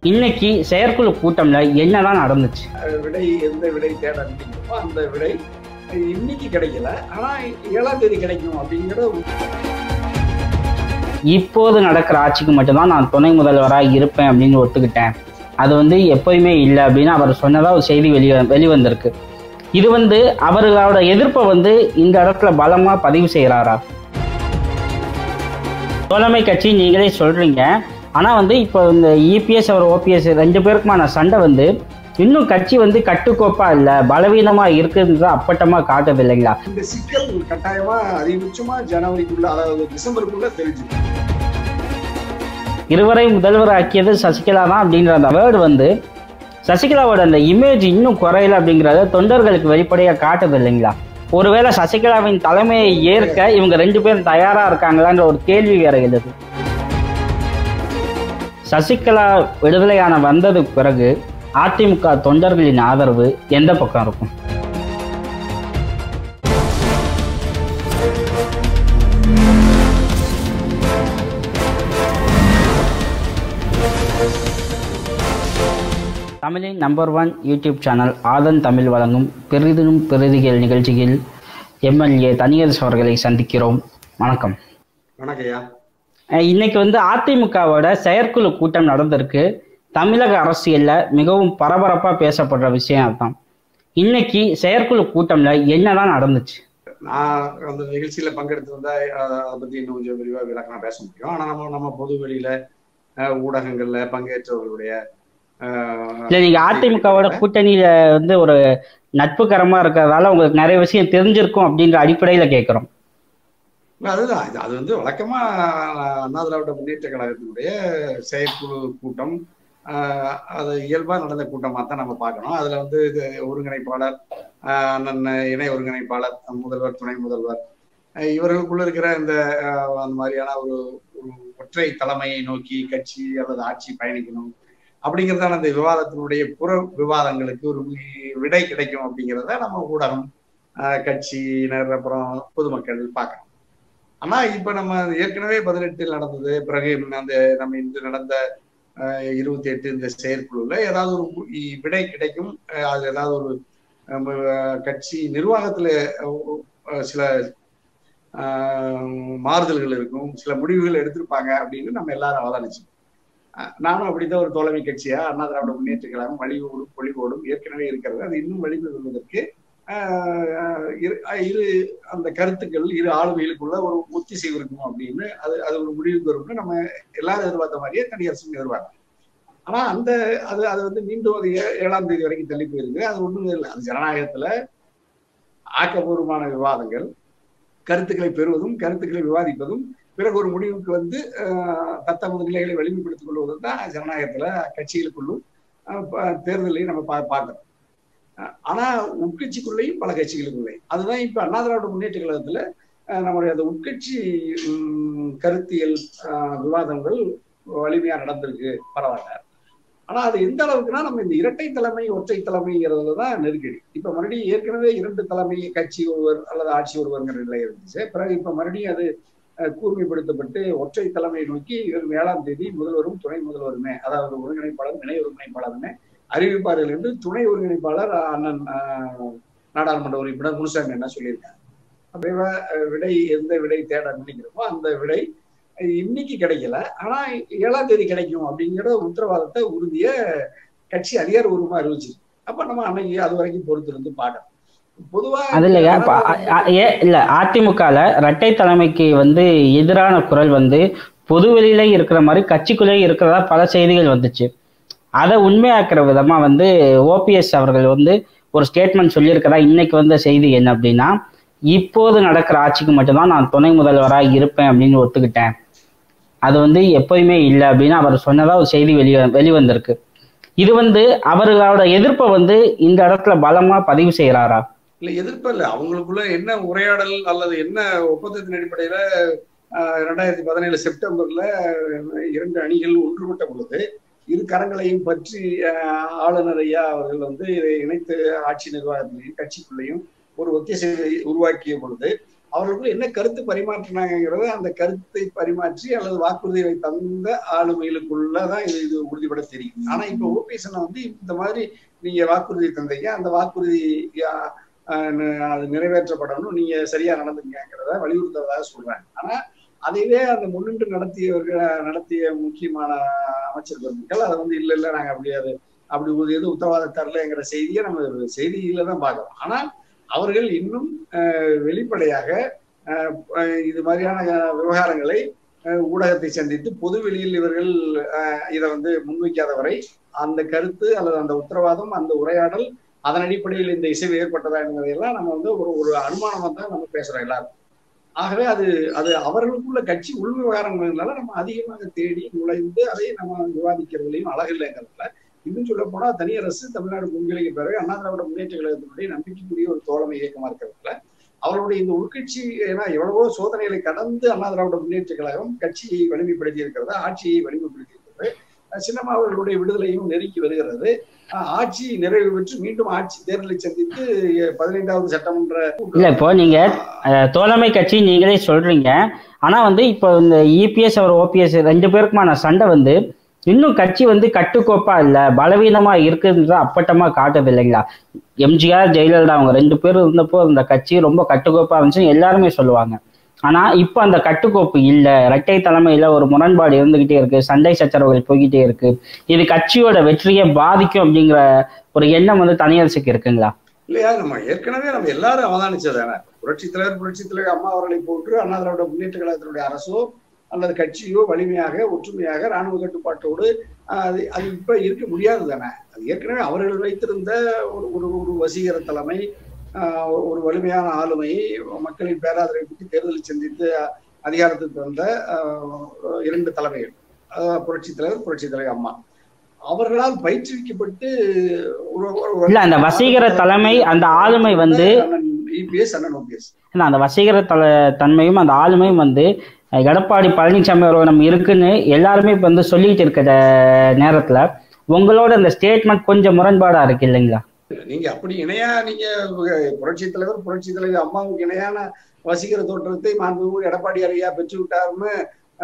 இன்னைக்கு செயற்குழு கூட்டம்ல என்னதான் நடந்துச்சு விடை எந்த விடை தேட நினைக்கிறோமோ அந்த விடை இன்னைக்கு கிடைக்கல ஆனா ஏழாம் தேதி கிடைக்கும் அப்படிங்கிற இப்போது நடக்கிற ஆட்சிக்கு மட்டும்தான் நான் துணை முதல்வராக இருப்பேன் அப்படின்னு ஒத்துக்கிட்டேன் அது வந்து எப்போயுமே இல்லை அப்படின்னு அவர் சொன்னதா ஒரு செய்தி வெளிய வெளிவந்திருக்கு இது வந்து அவர்களோட எதிர்ப்பை வந்து இந்த இடத்துல பலமா பதிவு செய்கிறாரா தோழமை கட்சி நீங்களே சொல்றீங்க ஆனா வந்து இப்போ இந்த இபிஎஸ் அவர் ஓபிஎஸ் ரெண்டு பேருக்குமான சண்டை வந்து இன்னும் கட்சி வந்து கட்டுக்கோப்பா இல்லை பலவீனமா இருக்குன்றது அப்பட்டமா காட்டுது இல்லைங்களா இந்த சிக்கல் கட்டாயமா அதிகபட்சமா ஜனவரிக்குள்ள அதாவது டிசம்பருக்குள்ள தெரிஞ்சு இருவரை முதல்வர் ஆக்கியது சசிகலா தான் அப்படிங்கிற அந்த வேர்டு வந்து சசிகலாவோட அந்த இமேஜ் இன்னும் குறையல அப்படிங்கிறத தொண்டர்களுக்கு வெளிப்படையாக காட்டுது இல்லைங்களா ஒருவேளை சசிகலாவின் தலைமையை ஏற்க இவங்க ரெண்டு பேரும் தயாரா இருக்காங்களான்ற ஒரு கேள்வி வேற எழுது சசிகலா விடுதலையான வந்ததுக்கு பிறகு அதிமுக தொண்டர்களின் ஆதரவு எந்த பக்கம் இருக்கும் தமிழின் number one YouTube channel Aadhan Tamil வழங்கும் பெரிதும் பெரிதிகள் நிகழ்ச்சியில் எம்எல்ஏ தனியரசு அவர்களை சந்திக்கிறோம் வணக்கம் வணக்கய்யா அஹ் இன்னைக்கு வந்து அதிமுகவோட செயற்குழு கூட்டம் நடந்திருக்கு தமிழக அரசியல்ல மிகவும் பரபரப்பா பேசப்படுற விஷயம் அதுதான் இன்னைக்கு செயற்குழு கூட்டம்ல என்னதான் நடந்துச்சு நான் அந்த நிகழ்ச்சியில பங்கெடுத்திருந்தா அஹ், அதை பத்தி இன்னும் கொஞ்சம் விரிவா விளக்கமா பேச முடியும் ஆனா நம்ம நம்ம பொது வெளியில அஹ், ஊடகங்கள்ல பங்கேற்றவர்களுடைய அஹ், இல்ல நீங்க அதிமுகவோட கூட்டணியில வந்து ஒரு நட்புகரமா இருக்கிறதால உங்களுக்கு நிறைய விஷயம் தெரிஞ்சிருக்கும் அப்படின்ற அடிப்படையில கேட்கிறோம் அதுதான் இது அது வந்து வழக்கமா அண்ணா திராவிட முன்னேற்ற கழகத்தினுடைய செயற்குழு கூட்டம் ஆஹ் அது இயல்பா நடந்த கூட்டமா தான் நம்ம பார்க்கணும் அதுல வந்து இது ஒருங்கிணைப்பாளர் ஆஹ் அண்ணன் இணை ஒருங்கிணைப்பாளர் முதல்வர் துணை முதல்வர் ஆஹ் இவர்களுக்குள்ள இருக்கிற இந்த ஆஹ் அந்த மாதிரியான ஒரு ஒரு ஒற்றை தலைமையை நோக்கி கட்சி அல்லது ஆட்சி பயணிக்கணும் அப்படிங்கிறதான அந்த விவாதத்தினுடைய புற விவாதங்களுக்கு ஒரு வி- விடை கிடைக்கும் அப்படிங்கிறத நம்ம ஊடகம் ஆஹ் கட்சியினர் அப்புறம் பொதுமக்கள் பார்க்கணும் ஆனா இப்ப நம்ம ஏற்கனவே பதினெட்டில் நடந்தது பிறகு அந்த நம்ம இன்று நடந்த இருபத்தி எட்டு இந்த செயற்குழுல ஏதாவது ஒரு மு- இ- விடை கிடைக்கும் அஹ் அது ஏதாவது ஒரு நம்ம, அஹ், கட்சி நிர்வாகத்துல அஹ், அஹ், சில ஆஹ், மாறுதல்கள் இருக்கும் சில முடிவுகள் எடுத்திருப்பாங்க அப்படின்னு நம்ம எல்லாரும் அவதானிச்சோம் அஹ், நானும் அப்படித்தான் ஒரு தோழமை கட்சியா அண்ணா திராவிட முன்னேற்ற கழகம் வழிவோடும் பொழிவோடும் ஏற்கனவே இருக்கிறது அது இன்னும் வழிபெறுவதற்கு ஆஹ், இரு இரு அந்த கருத்துக்கள் இரு ஆளுமைகளுக்குள்ள ஒரு ஒத்திசைவு இருக்கும் அப்படின்னு அது அது ஒரு முடிவுக்கு வரும்னு நம்ம எல்லாரும் எதிர்பார்த்த மாதிரியே தனியரசும் எதிர்பார்த்தோம் ஆனா அந்த அது அது வந்து மீண்டும் அது ஏ- ஏழாம் தேதி வரைக்கும் தள்ளி போயிருக்கு அது ஒண்ணும் இல்லை அது ஜனநாயகத்துல ஆக்கப்பூர்வமான விவாதங்கள் கருத்துக்களை பெறுவதும் கருத்துக்களை விவாதிப்பதும் பிறகு ஒரு முடிவுக்கு வந்து ஆஹ், தத்தமது நிலைகளை வலிமைப்படுத்திக் கொள்வதும் தான் ஜனநாயகத்துல கட்சிகளுக்குள்ளும் ஆஹ், ப- தேர்தலையும் நம்ம பா பார்க்கறோம் ஆஹ், ஆனா உட்கட்சிக்குள்ளேயும் பல கட்சிகளுக்குள்ளேயும் அதுதான் இப்ப அண்ணா திராவிட முன்னேற்ற கழகத்துல ஆஹ், நம்முடைய அந்த உட்கட்சி உம், கருத்தியல் ஆஹ், விவாதங்கள் வலிமையா நடந்திருக்கு பரவாயில்ல ஆனா அது எந்த அளவுக்குன்னா நம்ம இந்த இரட்டை தலைமை ஒற்றை தலைமைங்கிறதுல தான் நெருக்கடி இப்ப மறுபடியும் ஏற்கனவே இரண்டு தலைமை கட்சி ஒருவர் அல்லது ஆட்சி ஒருவருங்கிற நிலை இருந்துச்சு பிறகு இப்ப மறுபடியும் அது அஹ், கூர்மைப்படுத்தப்பட்டு ஒற்றை தலைமையை நோக்கி வரும் ஏழாம் தேதி முதல்வரும் துணை முதல்வருமே அதாவது ஒருங்கிணைப்பாளர் இணை ஒருங்கிணைப்பாளருமே அறிவிப்பார்கள் என்று துணை ஒருங்கிணைப்பாளர் அண்ணன் ஆஹ், நாடாளுமன்ற உறுப்பினர் முனுசாமி என்ன சொல்லியிருக்காங்க அப்படியே அஹ், விடை எந்த விடை தேட நினைக்கிறோமோ அந்த விடை அஹ், இன்னைக்கு கிடைக்கல ஆனா ஏழாம் தேதி கிடைக்கும் அப்படிங்கிற உத்தரவாதத்தை உறுதிய கட்சி அதிகாரபூர்வமா அறிவிச்சிருக்கு அப்ப நம்ம அன்னைக்கு அது வரைக்கும் பொறுத்திருந்து பார்க்கணும் பொதுவா அது இல்லையா இப்ப அ- அ- ஏ இல்ல அதிமுகல இரட்டை தலைமைக்கு வந்து எதிரான குரல் வந்து பொதுவெளியில இருக்கிற மாதிரி கட்சிக்குள்ளே இருக்கிறதா பல செய்திகள் வந்துச்சு அதை உண்மையாக்குற விதமா வந்து ஓபிஎஸ் அவர்கள் வந்து ஒரு ஸ்டேட்மெண்ட் சொல்லியிருக்கிறதா இன்னைக்கு வந்த செய்தி என்ன அப்படின்னா இப்போது நடக்கிற ஆட்சிக்கு மட்டும்தான் நான் துணை முதல்வராக இருப்பேன் அப்படின்னு ஒத்துக்கிட்டேன் அது வந்து எப்போயுமே இல்லை அப்படின்னு அவர் சொன்னதா ஒரு செய்தி வெளி வெளிவந்திருக்கு இது வந்து அவர்களோட எதிர்ப்பை வந்து இந்த இடத்துல பலமா பதிவு செய்கிறாரா இல்ல எதிர்ப்பு இல்ல அவங்களுக்குள்ள என்ன உரையாடல் அல்லது என்ன ஒப்பந்தத்தின் அடிப்படையில ஆஹ், ரெண்டாயிரத்தி பதினேழு செப்டம்பர்ல இரண்டு அணிகள் ஒன்றுபட்ட பொழுது இரு கரங்களையும் பற்றி ஆஹ், ஆளுநர் ஐயா அவர்கள் வந்து இதை இணைத்து ஆட்சி நிர்வாகத்திலையும் கட்சிக்குள்ளேயும் ஒரு ஒத்திசைவை உருவாக்கிய பொழுது அவர்களுக்குள்ள என்ன கருத்து பரிமாற்றினாங்கிறத அந்த கருத்தை பரிமாற்றி அல்லது வாக்குறுதிகளை தந்த ஆளுமைகளுக்குள்ளதான் இது இது உறுதிப்பட தெரியும் ஆனா இப்ப ஓபிஎஸ் வந்து இந்த மாதிரி நீங்க வாக்குறுதி தந்தீங்க அந்த வாக்குறுதி அது நிறைவேற்றப்படணும் நீங்க சரியா நடந்துங்கிறத வலியுறுத்துவதாக சொல்றாங்க ஆனா அதைவே அந்த முன்னின்று நடத்தியவர்கள் நடத்திய முக்கியமான அமைச்சர் பெருமக்கள் அதை வந்து இல்ல இல்ல நாங்க அப்படி அது அப்படி ஒரு எதுவும் உத்தரவாதம் தரலங்கிற செய்தியை நம்ம செய்தியில தான் பார்க்கிறோம் ஆனால் அவர்கள் இன்னும் வெளிப்படையாக இது மாதிரியான விவகாரங்களை ஊடகத்தை சந்தித்து பொது வெளியில் இவர்கள் இதை வந்து முன்வைக்காத வரை அந்த கருத்து அல்லது அந்த உத்தரவாதம் அந்த உரையாடல் அதன் அடிப்படையில் இந்த இசைவு ஏற்பட்டதா என்பதையெல்லாம் நம்ம வந்து ஒரு ஒரு அனுமானமா தான் நம்ம பேசுறோம் எல்லாரும் ஆகவே அது அது அவர்களுக்குள்ள கட்சி உள் விவகாரங்கள்னால நம்ம அதிகமாக தேடி நுழைந்து அதை நம்ம விவாதிக்கிறதுலையும் அழகில்லைங்கிறதுல இன்னும் சொல்ல போனா தனியரசு தமிழ்நாடு முன்னிலைக்கு பிறகு அண்ணா திராவிட முன்னேற்ற கழகத்தினுடைய நம்பிக்கைக்குரிய ஒரு தோழமை இயக்கமா இருக்கிறதுல அவருடைய இந்த உள்கட்சி ஏன்னா எவ்வளவோ சோதனைகளை கடந்து அண்ணா திராவிட முன்னேற்ற கழகம் கட்சியை வலிமைப்படுத்தி இருக்கிறது ஆட்சியை வலிமைப்படுத்தி இருக்கிறது சின்னம்மா அவர்களுடைய விடுதலையும் நெருக்கி வருகிறது ஆட்சி நிறைவு பெற்று மீண்டும் ஆட்சி தேர்தலை சந்தித்து பதினைந்தாவது சட்டமன்ற இல்ல இப்போ நீங்க தோழமை கட்சி நீங்களே சொல்றீங்க ஆனா வந்து இப்போ இந்த இபிஎஸ் அவர் ஓபிஎஸ் ரெண்டு பேருக்குமான சண்டை வந்து இன்னும் கட்சி வந்து கட்டுக்கோப்பா இல்ல பலவீனமா இருக்குன்ற அப்பட்டமா காட்டுது இல்லைங்களா எம்ஜிஆர் ஜெயலலிதா அவங்க ரெண்டு பேரும் இருந்தப்போ அந்த கட்சி ரொம்ப கட்டுக்கோப்பா இருந்துச்சுன்னு எல்லாருமே சொல்லுவாங்க ஆனா இப்ப அந்த கட்டுக்கோப்பு இல்ல இரட்டை தலைமையில ஒரு முரண்பாடு இருந்துகிட்டே இருக்கு சண்டை சச்சரவுகள் போய்கிட்டே இருக்கு இது கட்சியோட வெற்றியை பாதிக்கும் அப்படிங்கிற ஒரு எண்ணம் வந்து தனியரசுக்கு இருக்குங்களா இல்லையா நம்ம ஏற்கனவே நம்ம எல்லாரும் அவதானிச்சதானே புரட்சி தலைவர் புரட்சி தலைவர் அம்மா அவர்களை போன்று அண்ணா திராவிட முன்னேற்ற கழகத்தினுடைய அரசோ அல்லது கட்சியோ வலிமையாக ஒற்றுமையாக ராணுவ கட்டுப்பாட்டோடு அது அது இப்ப இருக்க முடியாது தானே அது ஏற்கனவே அவர்கள் வைத்திருந்த ஒரு ஒரு ஒரு வசீகர தலைமை ஒரு வலிமையான ஆளுமை மக்களின் பேராதரவை பற்றி தேர்தலில் சந்தித்து அதிகாரத்துக்கு வந்த இரண்டு தலைமைகள் புரட்சி தலைவர் புரட்சி தலைவர் அம்மா அவர்களால் பயிற்றுவிக்கப்பட்டு இல்ல அந்த வசீகர தலைமை அந்த ஆளுமை வந்து இபிஎஸ் அண்ணன் ஓபிஎஸ் அந்த வசீகர தல தன்மையும் அந்த ஆளுமையும் வந்து எடப்பாடி பழனிசாமி அவர்கள் நம்ம இருக்குன்னு எல்லாருமே இப்போ வந்து சொல்லிட்டு இருக்கிற நேரத்துல உங்களோட அந்த ஸ்டேட்மெண்ட் கொஞ்சம் முரண்பாடா இருக்கு இல்லைங்களா நீங்க அப்படி இணையா நீங்க புரட்சி தலைவர் புரட்சி தலைவர் அம்மாவுக்கு இணையான வசீகர தோற்றத்தை மாண்புமிகு எடப்பாடி ஐயா பெற்று விட்டாருன்னு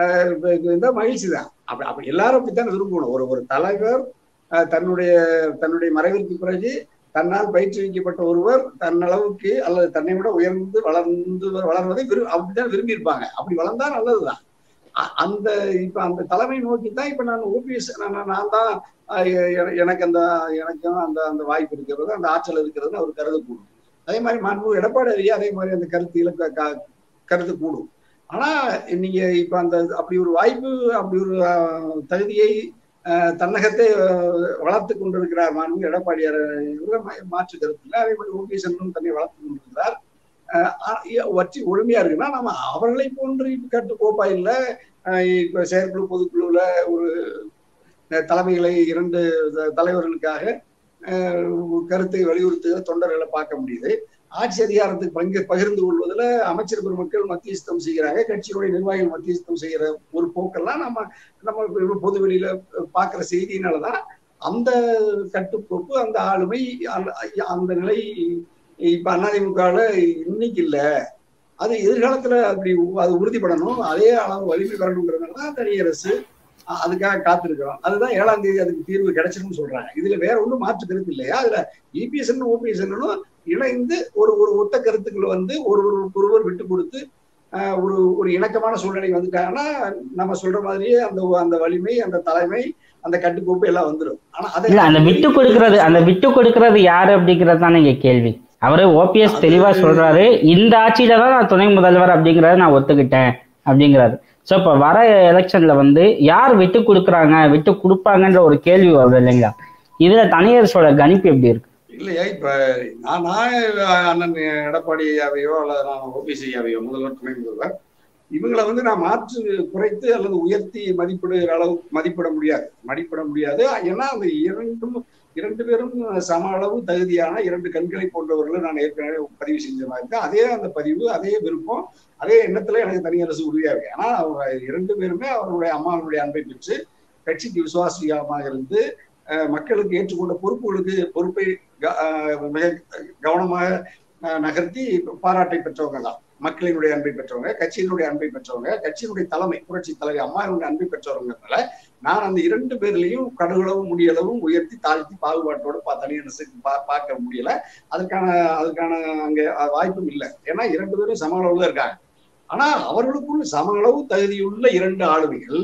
இந்த மகிழ்ச்சி தான் அப்படி அப்படி எல்லாரும் அப்படித்தான் விரும்பணும் ஒரு ஒரு தலைவர் தன்னுடைய தன்னுடைய மறைவிற்கு பிறகு தன்னால் பயிற்றுவிக்கப்பட்ட ஒருவர் தன்னளவுக்கு அல்லது தன்னை விட உயர்ந்து வளர்ந்து வளர்வதை விரு அப்படித்தான் விரும்பி இருப்பாங்க அப்படி வளர்ந்தா நல்லதுதான் அந்த இப்ப அந்த தலைமை நோக்கி தான் இப்ப நான் ஓபிஎஸ் நான் தான் எனக்கு அந்த எனக்கும் அந்த அந்த வாய்ப்பு இருக்கிறது அந்த ஆற்றல் இருக்கிறது அவர் கருதக்கூடும் அதே மாதிரி மாண்பு எடப்பாடி ஐயா அதே மாதிரி அந்த கருத்தில கருத்து கூடும் ஆனா நீங்க இப்ப அந்த அப்படி ஒரு வாய்ப்பு அப்படி ஒரு தகுதியை தன்னகத்தை வளர்த்து கொண்டிருக்கிறார் மாண்பு எடப்பாடியார் மாற்று கருத்து இல்லை அதே மாதிரி ஓபிஎஸ் என்றும் தன்னை வளர்த்து கொண்டிருக்கிறார் வச்சு ஒழுமையா இருக்குன்னா நம்ம அவர்களை போன்று கட்டுக்கோப்பா இல்லை இப்ப செயற்குழு பொதுக்குழுல ஒரு தலைமைகளை இரண்டு தலைவர்களுக்காக கருத்தை வலியுறுத்துகிற தொண்டர்களை பார்க்க முடியுது ஆட்சி அதிகாரத்துக்கு பங்கு பகிர்ந்து கொள்வதில் அமைச்சர் பெருமக்கள் மத்தியஸ்தம் செய்கிறாங்க கட்சியினுடைய நிர்வாகிகள் மத்தியஸ்தம் செய்கிற ஒரு போக்கெல்லாம் நம்ம நம்ம பொது வெளியில பார்க்குற செய்தியினாலதான் அந்த கட்டுக்கோப்பு அந்த ஆளுமை அந்த நிலை இப்ப அதிமுகவில் இன்னைக்கு இல்லை அது எதிர்காலத்துல அப்படி அது உறுதிப்படணும் அதே அளவு வலிமை வரணுங்கிறதுனால தான் தனியரசு அதுக்காக காத்திருக்கிறோம் அதுதான் ஏழாம் தேதி அதுக்கு தீர்வு கிடைச்சிருன்னு சொல்றாங்க இதுல வேற ஒன்றும் மாற்று கருத்து இல்லையா அதுல இபிஎஸ் ஓபிஎஸ் இணைந்து ஒரு ஒரு ஒத்த கருத்துக்கள் வந்து ஒரு ஒருவர் விட்டு கொடுத்து ஒரு ஒரு இணக்கமான சூழ்நிலை வந்துட்டாங்கன்னா நம்ம சொல்ற மாதிரியே அந்த அந்த வலிமை அந்த தலைமை அந்த கட்டுக்கோப்பு எல்லாம் வந்துடும் ஆனா இல்ல அந்த விட்டு கொடுக்கறது அந்த விட்டு கொடுக்கறது யாரு அப்படிங்கிறது தானே இங்க கேள்வி அவரு ஓபிஎஸ் தெளிவா சொல்றாரு இந்த ஆட்சியில தான் நான் துணை முதல்வர் அப்படிங்கறத நான் ஒத்துக்கிட்டேன் அப்படிங்கிறாரு ஸோ இப்போ வர எலெக்ஷன்ல வந்து யார் விட்டு கொடுக்குறாங்க விட்டு கொடுப்பாங்கன்ற ஒரு கேள்வி வருது இல்லைங்களா இதுல தனியரசோட கணிப்பு எப்படி இருக்கு இல்லையா இப்ப நான் நான் அண்ணன் எடப்பாடி ஐயாவையோ அல்லது நான் ஓபிசி ஐயாவையோ முதல்வர் துணை முதல்வர் இவங்களை வந்து நான் மாற்று குறைத்து அல்லது உயர்த்தி மதிப்பிடுகிற அளவு மதிப்பிட முடியாது மதிப்பிட முடியாது ஏன்னா அந்த இரண்டும் இரண்டு பேரும் சம அளவு தகுதியான இரண்டு கண்களை போன்றவர்களை நான் ஏற்கனவே பதிவு செஞ்ச மாதிரி இருக்கேன் அதே அந்த பதிவு அதே விருப்பம் அதே எண்ணத்துல எனக்கு தனியரசு உறுதியா இருக்கு ஆனா அவங்க இரண்டு பேருமே அவருடைய அம்மாவுடைய அன்பை பெற்று கட்சிக்கு விசுவாசியமாக இருந்து மக்களுக்கு ஏற்றுக்கொண்ட பொறுப்புகளுக்கு பொறுப்பை மிக கவனமாக நகர்த்தி பாராட்டை பெற்றவங்க தான் மக்களினுடைய அன்பை பெற்றவங்க கட்சியினுடைய அன்பை பெற்றவங்க கட்சியினுடைய தலைமை புரட்சி தலைவர் அம்மாவினுடைய அன்பை பெற்றவங்கிறதுனால நான் அந்த இரண்டு பேர்லையும் கடுகளவும் முடியளவும் உயர்த்தி தாழ்த்தி பாகுபாட்டோட பா தனியாக பா பார்க்க முடியல அதுக்கான அதுக்கான அங்க வாய்ப்பும் இல்லை ஏன்னா இரண்டு பேரும் சம அளவுல இருக்காங்க ஆனா அவர்களுக்குள்ள சம அளவு தகுதியுள்ள இரண்டு ஆளுமைகள்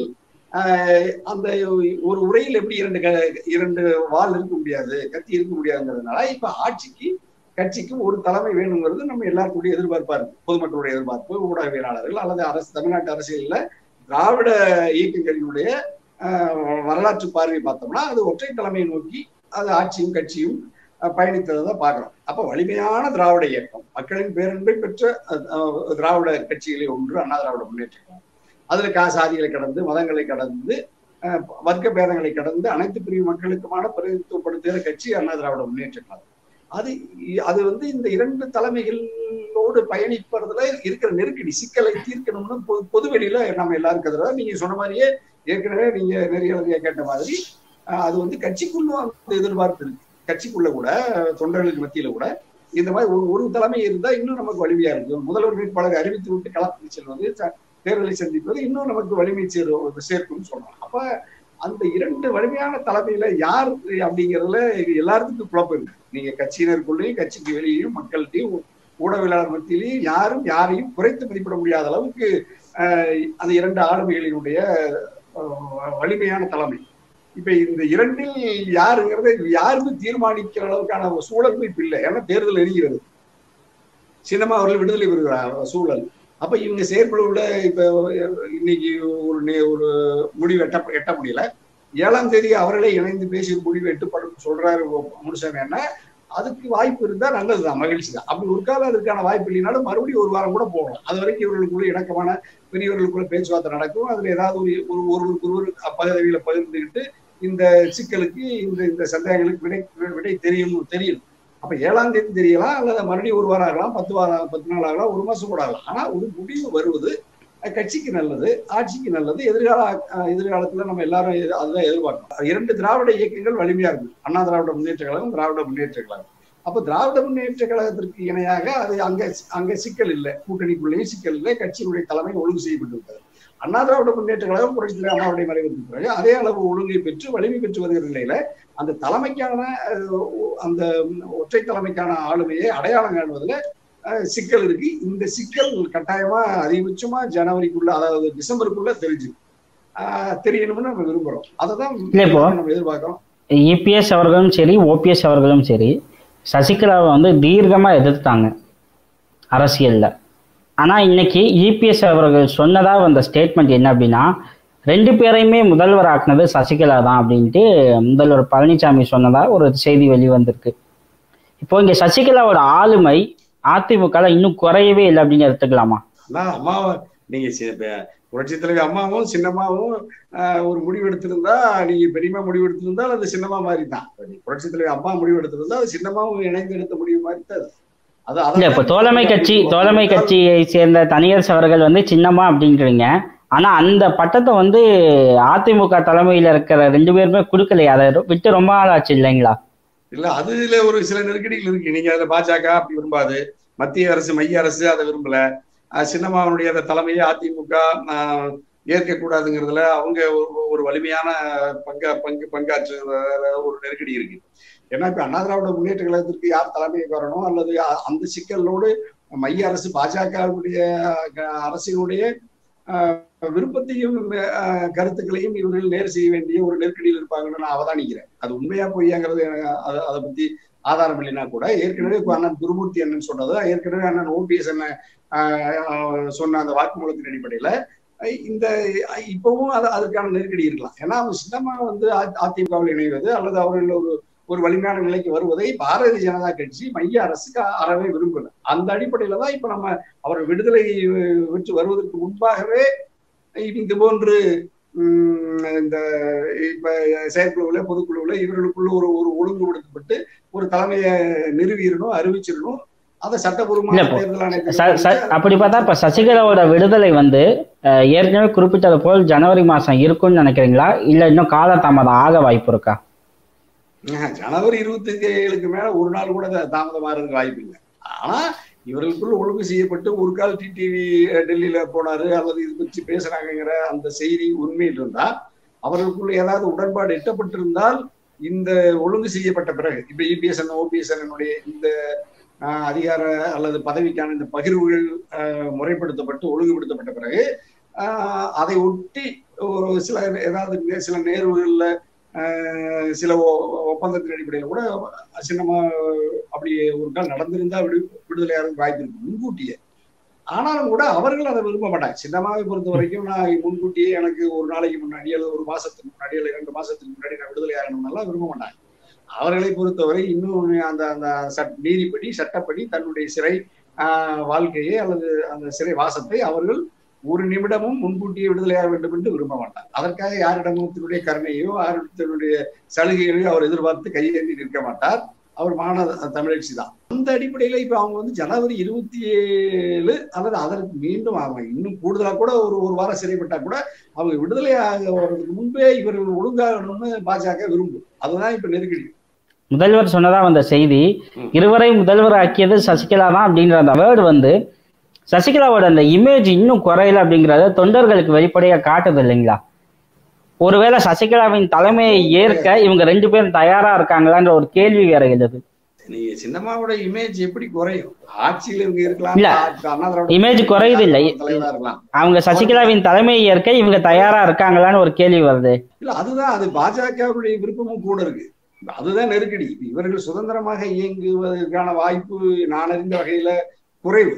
அந்த ஒரு உரையில் எப்படி இரண்டு இரண்டு வால் இருக்க முடியாது கத்தி இருக்க முடியாதுங்கிறதுனால இப்ப ஆட்சிக்கு கட்சிக்கு ஒரு தலைமை வேணுங்கிறது நம்ம எல்லாருக்குடைய எதிர்பார்ப்பா இருக்கு பொதுமக்களுடைய எதிர்பார்ப்பு ஊடகவியலாளர்கள் அல்லது அரசு தமிழ்நாட்டு அரசியல்ல திராவிட இயக்கங்களினுடைய வரலாற்று பார்வை பார்த்தோம்னா அது ஒற்றை தலைமையை நோக்கி அது ஆட்சியும் கட்சியும் பயணித்ததை தான் பார்க்கிறோம் அப்ப வலிமையான திராவிட இயக்கம் மக்களின் பேரன்பை பெற்ற திராவிட கட்சிகளை ஒன்று அண்ணா திராவிட முன்னேற்றம் அதுல கா சாதிகளை கடந்து மதங்களை கடந்து வர்க்க பேதங்களை கடந்து அனைத்து பிரிவு மக்களுக்குமான பிரதிநிதித்துவப்படுத்துகிற கட்சி அண்ணா திராவிட முன்னேற்ற கழகம் அது அது வந்து இந்த இரண்டு தலைமைகளோடு பயணிப்பதுல இருக்கிற நெருக்கடி சிக்கலை தீர்க்கணும்னு பொது பொது வெளியில நம்ம எல்லாரும் கதுறா நீங்க சொன்ன மாதிரியே ஏற்கனவே நீங்க நிறைய கேட்ட மாதிரி அது வந்து கட்சிக்குள்ளும் அந்த எதிர்பார்ப்பு இருக்கு கட்சிக்குள்ள கூட தொண்டர்களுக்கு மத்தியில கூட இந்த மாதிரி ஒரு ஒரு தலைமை இருந்தா இன்னும் நமக்கு வலிமையா இருக்கும் முதல்வர் வேட்பாளரை அறிவித்து விட்டு களத்துக்கு செல்வது தேர்தலை சந்திப்பது இன்னும் நமக்கு வலிமை சேரும் சேர்க்கும்னு சொல்றோம் அப்ப அந்த இரண்டு வலிமையான தலைமையில யார் அப்படிங்கிறதுல எல்லாத்துக்கும் குழப்பம் இருக்கு நீங்க கட்சியினருக்குள்ளேயும் கட்சிக்கு வெளியேயும் மக்கள்கிட்டையும் ஊடகவியலாளர் மத்தியிலையும் யாரும் யாரையும் குறைத்து மதிப்பிட முடியாத அளவுக்கு அந்த இரண்டு ஆளுமைகளினுடைய வலிமையான தலைமை இப்ப இந்த இரண்டில் யாருங்கிறத யாருமே தீர்மானிக்கிற அளவுக்கான சூழல் இப்ப இல்லை ஏன்னா தேர்தல் எரிகிறது சின்னமா அவர்கள் விடுதலை பெறுகிறார் சூழல் அப்ப இவங்க செயற்குழுவுல இப்ப இன்னைக்கு ஒரு ஒரு முடிவு எட்ட எட்ட முடியல ஏழாம் தேதி அவர்களே இணைந்து பேசி முடிவு எட்டுப்படும் சொல்றாரு முனுசாமி என்ன அதுக்கு வாய்ப்பு இருந்தா நல்லதுதான் மகிழ்ச்சி தான் அப்படி ஒரு காலம் அதுக்கான வாய்ப்பு இல்லைனாலும் மறுபடியும் ஒரு வாரம் கூட போகலாம் அது வரைக்கும் இவர்களுக்குள்ள இணக்கமான பெரியவர்களுக்குள்ள பேச்சுவார்த்தை நடக்கும் அதுல ஏதாவது ஒரு ஒருவருக்கு ஒருவர் பதவியில பகிர்ந்துக்கிட்டு இந்த சிக்கலுக்கு இந்த இந்த சந்தேகங்களுக்கு விடை விடை தெரியும் தெரியும் அப்ப ஏழாம் தேதி தெரியலாம் அல்லது மறுபடியும் ஒரு வாரம் ஆகலாம் பத்து வாரம் பத்து நாள் ஆகலாம் ஒரு மாசம் கூட ஆகலாம் ஆனா ஒரு முடிவு வருவது கட்சிக்கு நல்லது ஆட்சிக்கு நல்லது எதிர்கால எதிர்காலத்துல நம்ம எல்லாரும் அதுதான் எதிர்பார்க்கணும் இரண்டு திராவிட இயக்கங்கள் வலிமையா இருக்கு அண்ணா திராவிட முன்னேற்ற கழகம் திராவிட முன்னேற்ற கழகம் அப்ப திராவிட முன்னேற்ற கழகத்திற்கு இணையாக அது அங்க அங்க சிக்கல் இல்லை கூட்டணிக்குள்ளேயும் சிக்கல் இல்லை கட்சியினுடைய தலைமை ஒழுங்கு செய்யப்பட்டு விட்டது அண்ணா திராவிட முன்னேற்ற கழகம் புரட்சி அண்ணாவுடைய மறைவுக்கு பிறகு அதே அளவு ஒழுங்கை பெற்று வலிமை பெற்று வருகிற நிலையில அந்த தலைமைக்கான அந்த ஒற்றை தலைமைக்கான ஆளுமையை அடையாளம் காணுவதில் சிக்கல் இருக்கு இந்த சிக்கல் கட்டாயமா அதிகபட்சமா ஜனவரிக்குள்ள அதாவது டிசம்பருக்குள்ள தெரிஞ்சு தெரியணும்னு நம்ம விரும்புறோம் அதை தான் நம்ம எதிர்பார்க்கிறோம் இபிஎஸ் அவர்களும் சரி ஓபிஎஸ் அவர்களும் சரி சசிகலாவை வந்து தீர்க்கமா எதிர்த்தாங்க அரசியல்ல ஆனா இன்னைக்கு இபிஎஸ் அவர்கள் சொன்னதா வந்த ஸ்டேட்மெண்ட் என்ன அப்படின்னா ரெண்டு பேரையுமே முதல்வர் ஆக்குனது சசிகலா தான் அப்படின்ட்டு முதல்வர் பழனிசாமி சொன்னதா ஒரு செய்தி வெளிவந்திருக்கு இப்போ இங்க சசிகலாவோட ஆளுமை அதிமுக இன்னும் குறையவே இல்லை அப்படின்னு எடுத்துக்கலாமா அம்மா நீங்க புரட்சி தலைவி அம்மாவும் சின்னம்மாவும் ஒரு முடிவு எடுத்திருந்தா நீங்க பெரியமா முடிவு எடுத்திருந்தா அது சின்னமா மாதிரி தான் புரட்சி தலைவி அம்மா முடிவு எடுத்திருந்தா அது சின்னமாவும் இணைந்து எடுத்த முடிவு மாதிரி தான் இல்ல இப்ப தோழமை கட்சி தோழமை கட்சியை சேர்ந்த தனியரசு அவர்கள் வந்து சின்னமா அப்படின்றீங்க ஆனா அந்த பட்டத்தை வந்து அதிமுக தலைமையில இருக்கிற ரெண்டு பேருமே கொடுக்கலையா அதை விட்டு ரொம்ப நாள் ஆச்சு இல்லைங்களா இல்ல அதுல ஒரு சில நெருக்கடிகள் இருக்கு நீங்க அதுல பாஜக அப்படி விரும்பாது மத்திய அரசு மைய அரசு அதை விரும்பல சின்னம்மாவனுடைய அந்த தலைமையை அதிமுக ஏற்கக்கூடாதுங்கிறதுல அவங்க ஒரு வலிமையான பங்கா பங்கு பங்காற்று ஒரு நெருக்கடி இருக்கு ஏன்னா இப்ப அண்ணா திராவிட முன்னேற்ற கழகத்திற்கு யார் தலைமையை வரணும் அல்லது அந்த சிக்கலோடு மைய அரசு பாஜகவுடைய அரசினுடைய விருப்பத்தையும் கருத்துக்களையும் இவர்கள் நேர் செய்ய வேண்டிய ஒரு நெருக்கடியில் இருப்பாங்கன்னு நான் அவதானிக்கிறேன் அது உண்மையா பொய்யாங்கிறது அதை பத்தி ஆதாரம் இல்லைன்னா கூட ஏற்கனவே அண்ணன் குருமூர்த்தி அண்ணன் சொன்னது ஏற்கனவே அண்ணன் ஓபிஎஸ் அண்ணன் சொன்ன அந்த வாக்குமூலத்தின் அடிப்படையில இந்த இப்பவும் அது அதுக்கான நெருக்கடி இருக்கலாம் ஏன்னா அவங்க சின்னமா வந்து அதிமுகவில் இணைவது அல்லது அவர்கள் ஒரு ஒரு வலிமையான நிலைக்கு வருவதை பாரதிய ஜனதா கட்சி மைய அரசுக்கு அறவே விரும்பல அந்த அடிப்படையில தான் இப்ப நம்ம அவர் விடுதலை பெற்று வருவதற்கு முன்பாகவே இது போன்று இந்த இப்ப செயற்குழுவுல பொதுக்குழுவுல இவர்களுக்குள்ள ஒரு ஒரு ஒழுங்குபடுத்தப்பட்டு ஒரு தலைமையை நிறுவிடணும் அறிவிச்சிடணும் அதை சட்டபூர்வமான தேர்தல் அப்படி பார்த்தா இப்ப சசிகலாவோட விடுதலை வந்து ஏற்கனவே குறிப்பிட்டது போல் ஜனவரி மாசம் இருக்கும்னு நினைக்கிறீங்களா இல்ல இன்னும் காலதாமதம் ஆக வாய்ப்பு இருக்கா ஜனவரி இருபத்தி ஏழுக்கு மேல ஒரு நாள் கூட தாமதமாறதுக்கு வாய்ப்பு இல்லை ஆனா இவர்களுக்குள்ள ஒழுங்கு செய்யப்பட்டு ஒரு கால் டிடிவி டெல்லியில போனாரு அல்லது இது பற்றி பேசுறாங்கிற அந்த செய்தி உண்மையில் இருந்தா அவர்களுக்குள்ள ஏதாவது உடன்பாடு எட்டப்பட்டிருந்தால் இந்த ஒழுங்கு செய்யப்பட்ட பிறகு இப்ப இபிஎஸ் ஓபிஎஸ் இந்த அதிகார அல்லது பதவிக்கான இந்த பகிர்வுகள் முறைப்படுத்தப்பட்டு ஒழுங்குபடுத்தப்பட்ட பிறகு அதை ஒட்டி ஒரு சில ஏதாவது சில நேர்வுகள்ல சில ஒப்பந்தத்தின் அடிப்படையில் கூட சின்னமா அப்படி ஒரு கால் நடந்திருந்தா விடு விடுதலையாக வாய்ப்பு இருக்கு முன்கூட்டியே ஆனாலும் கூட அவர்கள் அதை விரும்ப மாட்டாங்க சின்னமாவை பொறுத்த வரைக்கும் நான் முன்கூட்டியே எனக்கு ஒரு நாளைக்கு முன்னாடி அல்லது ஒரு மாசத்துக்கு முன்னாடி அல்லது இரண்டு மாசத்துக்கு முன்னாடி நான் விடுதலை ஆகணும்னாலாம் விரும்ப மாட்டாங்க அவர்களை பொறுத்தவரை இன்னும் அந்த அந்த சட் நீதிப்படி சட்டப்படி தன்னுடைய சிறை வாழ்க்கையை அல்லது அந்த சிறை வாசத்தை அவர்கள் ஒரு நிமிடமும் முன்கூட்டியே விடுதலையாக வேண்டும் என்று விரும்ப மாட்டார் அதற்காக யாரிடமும் தன்னுடைய கருணையோ யாரிடத்தினுடைய சலுகைகளையோ அவர் எதிர்பார்த்து கையேந்தி நிற்க மாட்டார் அவர் மாணவ தமிழச்சி தான் அந்த அடிப்படையில இப்ப அவங்க வந்து ஜனவரி இருபத்தி ஏழு அல்லது அதற்கு மீண்டும் அவங்க இன்னும் கூடுதலா கூட ஒரு ஒரு வாரம் சிறைப்பட்டா கூட அவங்க விடுதலை ஆக வர்றதுக்கு முன்பே இவர்கள் ஒழுங்காகணும்னு பாஜக விரும்பும் அதுதான் இப்ப நெருக்கடி முதல்வர் சொன்னதா வந்த செய்தி இருவரை முதல்வர் ஆக்கியது சசிகலா தான் அப்படிங்கிற அந்த வேர்டு வந்து சசிகலாவோட அந்த இமேஜ் இன்னும் குறையல அப்படிங்கறத தொண்டர்களுக்கு வெளிப்படையா காட்டுது இல்லைங்களா ஒருவேளை சசிகலாவின் தலைமையை ஏற்க இவங்க ரெண்டு பேரும் தயாரா இருக்காங்களான்ற ஒரு கேள்வி வேற எழுது நீங்க சின்னம்மாவோட இமேஜ் எப்படி குறையும் ஆட்சியில இவங்க இருக்கலாம் இல்ல இமேஜ் குறையுது இல்ல தலைவரா இருக்கலாம் அவங்க சசிகலாவின் தலைமையை ஏற்க இவங்க தயாரா இருக்காங்களான்னு ஒரு கேள்வி வருது இல்ல அதுதான் அது பாஜகவுடைய விருப்பமும் கூட இருக்கு அதுதான் நெருக்கடி இவர்கள் சுதந்திரமாக இயங்குவதற்கான வாய்ப்பு நான் அறிந்த வகையில குறைவு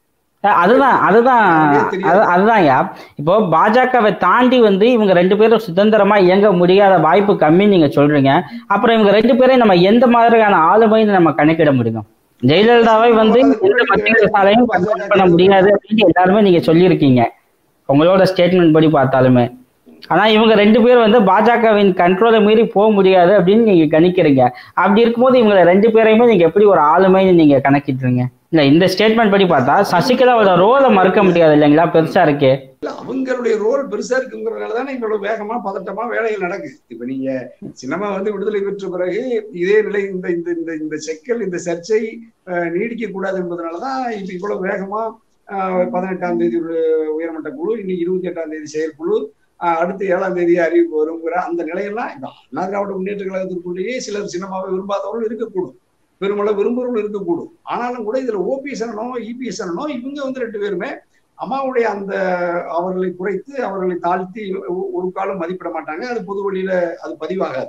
அதுதான் அதுதான் அதுதான்யா இப்போ பாஜகவை தாண்டி வந்து இவங்க ரெண்டு பேரும் சுதந்திரமா இயங்க முடியாத வாய்ப்பு கம்மின்னு நீங்க சொல்றீங்க அப்புறம் இவங்க ரெண்டு பேரையும் நம்ம எந்த மாதிரியான ஆளுமைன்னு நம்ம கணக்கிட முடியும் ஜெயலலிதாவை வந்து எந்த மத்திய சாலையும் பண்ண முடியாது அப்படின்னு எல்லாருமே நீங்க சொல்லியிருக்கீங்க உங்களோட ஸ்டேட்மெண்ட் படி பார்த்தாலுமே ஆனா இவங்க ரெண்டு பேரும் வந்து பாஜகவின் கண்ட்ரோலை மீறி போக முடியாது அப்படின்னு நீங்க கணிக்கிறீங்க அப்படி இருக்கும்போது இவங்க ரெண்டு பேரையுமே நீங்க எப்படி ஒரு ஆளுமைன்னு நீங்க கணக்கிட்டுறீங்க இல்ல இந்த ஸ்டேட்மெண்ட் படி பார்த்தா சசிகலாவோட ரோலை மறுக்க முடியாது இல்லைங்களா பெருசா இருக்கு இல்ல அவங்களுடைய ரோல் பெருசா இருக்குங்கிறதுனால தானே இவ்வளவு வேகமா பதட்டமா வேலைகள் நடக்குது இப்ப நீங்க சினிமா வந்து விடுதலை பெற்ற பிறகு இதே நிலை இந்த இந்த இந்த இந்த செக்கல் இந்த சர்ச்சை நீடிக்க கூடாது என்பதனாலதான் இப்ப இவ்வளவு வேகமா பதினெட்டாம் தேதி உயர்மட்ட குழு இன்னைக்கு இருபத்தி எட்டாம் தேதி செயற்குழு அடுத்து ஏழாம் தேதி அறிவிப்பு வருங்கிற அந்த நிலையெல்லாம் இப்ப அண்ணா திராவிட முன்னேற்ற கழகத்திற்குள்ளேயே சிலர் சினிமாவை விரும்பாதவர்கள் இருக்கக்கூடும் பெருமளவு விரும்புறவர்கள் இருக்கக்கூடும் ஆனாலும் கூட இதுல ஓபிஎஸ் அண்ணனோ இபிஎஸ் அண்ணனோ இவங்க வந்து ரெண்டு பேருமே அம்மாவுடைய அந்த அவர்களை குறைத்து அவர்களை தாழ்த்தி ஒரு காலம் மதிப்பிட மாட்டாங்க அது பொது வழியில அது பதிவாகாது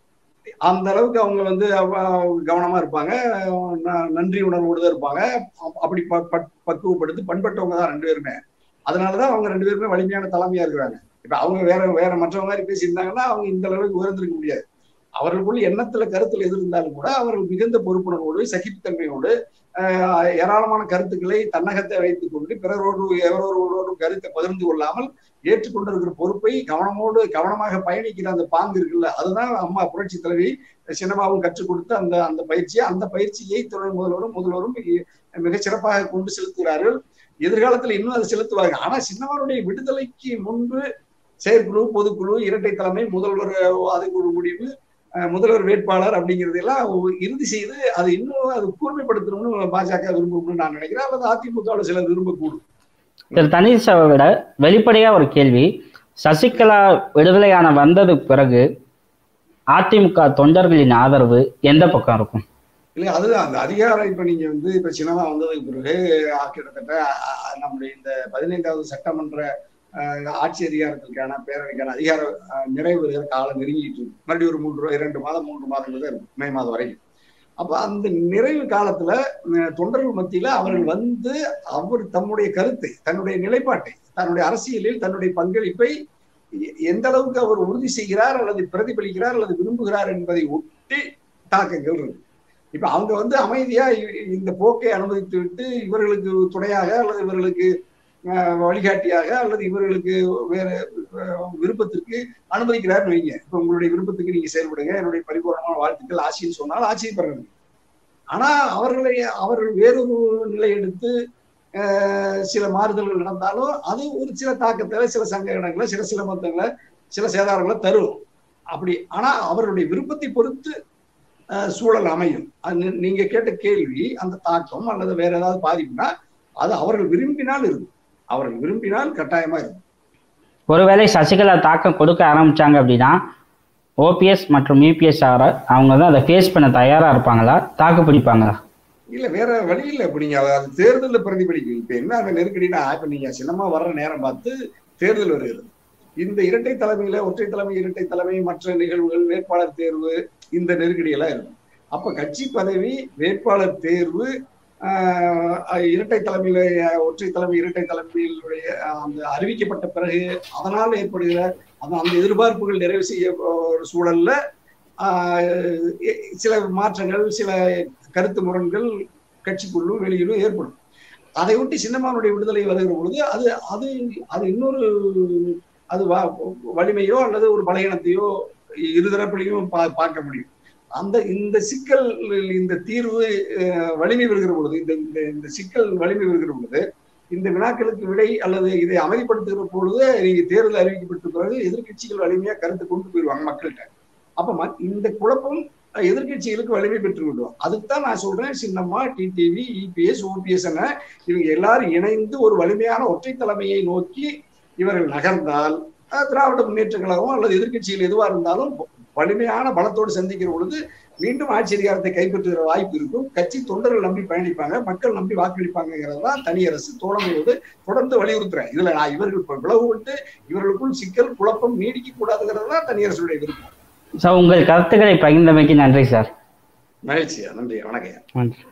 அந்த அளவுக்கு அவங்க வந்து கவனமா இருப்பாங்க நன்றி உணர்வோடு தான் இருப்பாங்க அப்படி பக்குவப்படுத்தி பண்பட்டவங்க தான் ரெண்டு பேருமே அதனாலதான் அவங்க ரெண்டு பேருமே வலிமையான தலைமையா இருக்கிறாங்க இப்ப அவங்க வேற வேற மற்றவங்க மாதிரி பேசியிருந்தாங்கன்னா அவங்க இந்த அளவுக்கு உயர்ந்திருக்க முடியாது அவர்களுக்குள்ள எண்ணத்துல கருத்துல எது இருந்தாலும் கூட அவர்கள் மிகுந்த பொறுப்புணர்வோடு சகிப்புத்தன்மையோடு ஏராளமான கருத்துக்களை தன்னகத்தை வைத்துக் கொண்டு பிறரோடு எவரோடு கருத்தை பகிர்ந்து கொள்ளாமல் ஏற்றுக்கொண்டிருக்கிற பொறுப்பை கவனமோடு கவனமாக பயணிக்கிற அந்த பாங்கு இருக்குல்ல அதுதான் அம்மா புரட்சி தலைவி சின்னமாவும் கற்றுக் கொடுத்த அந்த அந்த பயிற்சியை அந்த பயிற்சியை துணை முதல்வரும் முதல்வரும் மிகச் சிறப்பாக கொண்டு செலுத்துகிறார்கள் எதிர்காலத்துல இன்னும் அதை செலுத்துவாங்க ஆனா சின்னவருடைய விடுதலைக்கு முன்பு செயற்குழு பொதுக்குழு இரட்டை தலைமை முதல்வர் அதுக்கு ஒரு முடிவு முதல்வர் வேட்பாளர் அப்படிங்கிறதெல்லாம் இறுதி செய்து அது இன்னும் அது கூர்மைப்படுத்தணும்னு பாஜக விரும்பும்னு நான் நினைக்கிறேன் அல்லது அதிமுகவில் சிலர் விரும்பக்கூடும் திரு தனீஷாவை விட வெளிப்படையா ஒரு கேள்வி சசிகலா விடுதலையான வந்ததுக்கு பிறகு அதிமுக தொண்டர்களின் ஆதரவு எந்த பக்கம் இருக்கும் இல்லை அதுதான் அந்த அதிகாரம் இப்ப நீங்க வந்து இப்ப சினிமா வந்ததுக்கு பிறகு கிட்டத்தட்ட நம்முடைய இந்த பதினைந்தாவது சட்டமன்ற ஆட்சி அதிகாரத்திற்கான பேரவைக்கான அதிகார நிறைவு காலம் நெருங்கிட்டு இருக்கு மறுபடியும் ஒரு மூன்று இரண்டு மாதம் மூன்று மாதங்கள் தான் இருக்கும் மே மாதம் வரைக்கும் அப்ப அந்த நிறைவு காலத்துல தொண்டர்கள் மத்தியில அவர்கள் வந்து அவர் தம்முடைய கருத்தை தன்னுடைய நிலைப்பாட்டை தன்னுடைய அரசியலில் தன்னுடைய பங்களிப்பை எந்த அளவுக்கு அவர் உறுதி செய்கிறார் அல்லது பிரதிபலிக்கிறார் அல்லது விரும்புகிறார் என்பதை ஒட்டி தாக்கங்கள் இருக்கு இப்ப அவங்க வந்து அமைதியா இந்த போக்கை அனுமதித்து விட்டு இவர்களுக்கு துணையாக அல்லது இவர்களுக்கு வழிகாட்டியாக அல்லது இவர்களுக்கு வேற விருப்பத்திற்கு அனுமதிக்கிறார்னு வைங்க இப்ப உங்களுடைய விருப்பத்துக்கு நீங்க செயல்படுங்க என்னுடைய பரிபூர்ணமான வாழ்த்துக்கள் ஆட்சின்னு சொன்னால் ஆட்சியை பெறணும் ஆனா அவர்களை அவர்கள் வேறொரு நிலை எடுத்து சில மாறுதல்கள் நடந்தாலும் அது ஒரு சில தாக்கத்தை சில சங்கடங்களை சில சிலமத்தங்களை சில சேதாரங்களை தரும் அப்படி ஆனா அவர்களுடைய விருப்பத்தை பொறுத்து அஹ், சூழல் அமையும் அது நீ- நீங்க கேட்ட கேள்வி அந்த தாக்கம் அல்லது வேற ஏதாவது பாதிப்புனா அது அவர்கள் விரும்பினால் இருக்கும் அவர்கள் விரும்பினால் கட்டாயமா இருக்கும் ஒருவேளை சசிகலா தாக்கம் கொடுக்க ஆரம்பிச்சாங்க அப்படின்னா ஓபிஎஸ் மற்றும் யூபிஎஸ் ஆர அவங்க தான் அதை ஃபேஸ் பண்ண தயாரா இருப்பாங்களா தாக்கு பிடிப்பாங்களா இல்ல வேற வழி இல்ல இப்ப நீங்க அதை- அது தேர்தலில் பிரதிபலிக்கும் இப்ப என்ன அந்த நெருக்கடினா இப்ப நீங்க சின்னமா வர்ற நேரம் பார்த்து தேர்தல் வருகிறது இந்த இரட்டை தலைமையில ஒற்றை தலைமை இரட்டை தலைமை மற்ற நிகழ்வுகள் வேட்பாளர் தேர்வு இந்த நெருக்கடி எல்லாம் இருக்கும் அப்ப கட்சி பதவி வேட்பாளர் தேர்வு ஆஹ், இரட்டை தலைமையில அஹ், ஒற்றை தலைமை இரட்டை தலைமையிலுடைய அஹ், அந்த அறிவிக்கப்பட்ட பிறகு அதனால் ஏற்படுகிற அந்த அந்த எதிர்பார்ப்புகள் நிறைவு செய்ய ஒரு சூழல்ல ஆஹ், எ- சில மாற்றங்கள் சில கருத்து முரண்கள் கட்சிக்குள்ளும் வெளியிலும் ஏற்படும் அதை ஒட்டி சின்னமானுடைய விடுதலை வருகிற பொழுது அது அது அது இன்னொரு அது வ- வலிமையோ அல்லது ஒரு பலகீனத்தையோ இருதரப்பிலையும் பா பார்க்க முடியும் அந்த இந்த சிக்கல் இந்த தீர்வு அஹ், வலிமை வருகிற பொழுது இந்த இந்த இந்த சிக்கல் வலிமை வருகிற பொழுது இந்த வினாக்களுக்கு விடை அல்லது இதை அமைதிப்படுத்துகிற பொழுது நீங்க தேர்தல் அறிவிக்கப்பட்ட பிறகு எதிர்க்கட்சிகள் வலிமையா கருத்து கொண்டு போயிடுவாங்க மக்கள்கிட்ட அப்ப ம- இந்த குழப்பம் எதிர்க்கட்சிகளுக்கு வலிமை பெற்று விடுவோம் அதுதான் நான் சொல்றேன் சின்னம்மா டிடிவி இபிஎஸ் ஓபிஎஸ் என இவங்க எல்லாரும் இணைந்து ஒரு வலிமையான ஒற்றை தலைமையை நோக்கி இவர்கள் நகர்ந்தால் அஹ், திராவிட முன்னேற்ற கழகம் அல்லது எதிர்க்கட்சிகள் எதுவா இருந்தாலும் வலிமையான பலத்தோடு சந்திக்கிற பொழுது மீண்டும் ஆட்சி அதிகாரத்தை கைப்பற்றுகிற வாய்ப்பு இருக்கும் கட்சி தொண்டர்கள் நம்பி பயணிப்பாங்க மக்கள் நம்பி வாக்களிப்பாங்கிறது தான் தனி அரசு தோழமையோடு தொடர்ந்து வலியுறுத்துறேன் இதுல நான் இவர்கள் இப்ப விலகு விட்டு இவர்களுக்குள் சிக்கல் குழப்பம் நீடிக்க கூடாதுங்கிறது தான் தனி அரசுடைய விருப்பம் ஸோ உங்கள் கருத்துக்களை பகிர்ந்தமைக்கு நன்றி சார் மகிழ்ச்சியா நன்றி வணக்கம் நன்றி